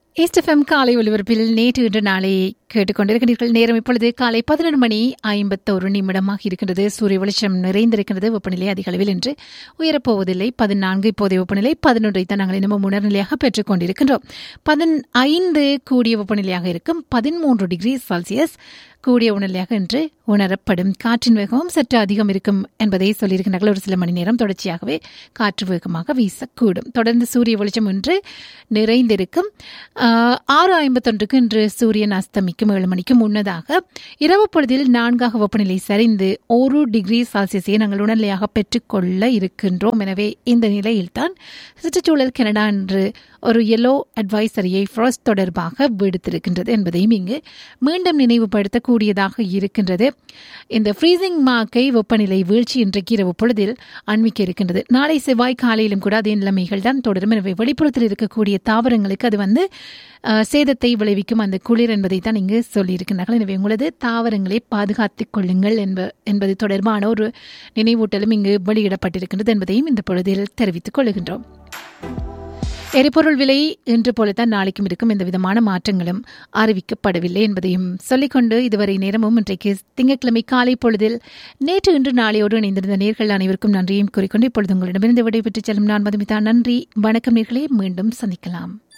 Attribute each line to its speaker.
Speaker 1: SFM காலை ஒலிபரப்பில் நேற்று இன்று நாளை கேட்டுக்கொண்டிருக்கிறீர்கள் நேரம் இப்பொழுது காலை பதினொரு மணி ஐம்பத்தோரு நிமிடமாக இருக்கின்றது சூரிய வெளிச்சம் நிறைந்திருக்கிறது வெப்பநிலை அதிக அளவில் என்று உயரப்போவதில்லை பதினான்கு இப்போதைய வெப்பநிலை பதினொன்றை தான் நாங்கள் இன்னமும் உணர்நிலையாக பெற்றுக் கொண்டிருக்கின்றோம் பதினைந்து கூடிய வெப்பநிலையாக இருக்கும் பதிமூன்று டிகிரி செல்சியஸ் கூடிய உணர்நிலையாக இன்று உணரப்படும் காற்றின் வேகமும் சற்று அதிகம் இருக்கும் என்பதை சொல்லியிருக்கிறார்கள் ஒரு சில மணி நேரம் தொடர்ச்சியாகவே காற்று வேகமாக வீசக்கூடும் தொடர்ந்து சூரிய வெளிச்சம் இன்று நிறைந்திருக்கும் ஆஹ், ஆறு ஐம்பத்தொன்றுக்கு இன்று சூரியன் அஸ்தமிக்கும் ஏழு மணிக்கு முன்னதாக இரவு பொழுதில் நான்காக வெப்பநிலை சரிந்து ஒரு டிகிரி செல்சியஸை நாங்கள் உணர்நிலையாக பெற்றுக்கொள்ள இருக்கின்றோம் எனவே இந்த நிலையில்தான் சுற்றுச்சூழல் கனடா என்று ஒரு எல்லோ அட்வைசரியை ஃப்ராஸ்ட் தொடர்பாக விடுத்திருக்கின்றது என்பதையும் இங்கு மீண்டும் நினைவுபடுத்தக்கூடியதாக இருக்கின்றது இந்த ஃப்ரீசிங் மார்க்கை வெப்பநிலை வீழ்ச்சி இன்றைக்கு இரவு பொழுதில் அண்மிக்க இருக்கின்றது நாளை செவ்வாய் காலையிலும் கூட அதே நிலைமைகள் தான் தொடரும் எனவே வெளிப்புறத்தில் இருக்கக்கூடிய தாவரங்களுக்கு அது வந்து அஹ், சேதத்தை விளைவிக்கும் அந்த குளிர் என்பதை தான் இங்கு சொல்லியிருக்கிறார்கள் எனவே உங்களது தாவரங்களை பாதுகாத்துக் கொள்ளுங்கள் என்ப என்பது தொடர்பான ஒரு நினைவூட்டலும் இங்கு வெளியிடப்பட்டிருக்கின்றது என்பதையும் இந்த பொழுதில் தெரிவித்துக் கொள்கின்றோம் எரிபொருள் விலை இன்று போலத்தான் நாளைக்கும் இருக்கும் எந்த விதமான மாற்றங்களும் அறிவிக்கப்படவில்லை என்பதையும் சொல்லிக்கொண்டு இதுவரை நேரமும் இன்றைக்கு திங்கட்கிழமை காலை பொழுதில் நேற்று இன்று நாளையோடு இணைந்திருந்த நேர்கள் அனைவருக்கும் நன்றியும் கூறிக்கொண்டு இப்பொழுது உங்களிடமிருந்து விடைபெற்றுச் செல்லும் நான் மதுமிதா நன்றி வணக்கம் நேர்களே மீண்டும் சந்திக்கலாம்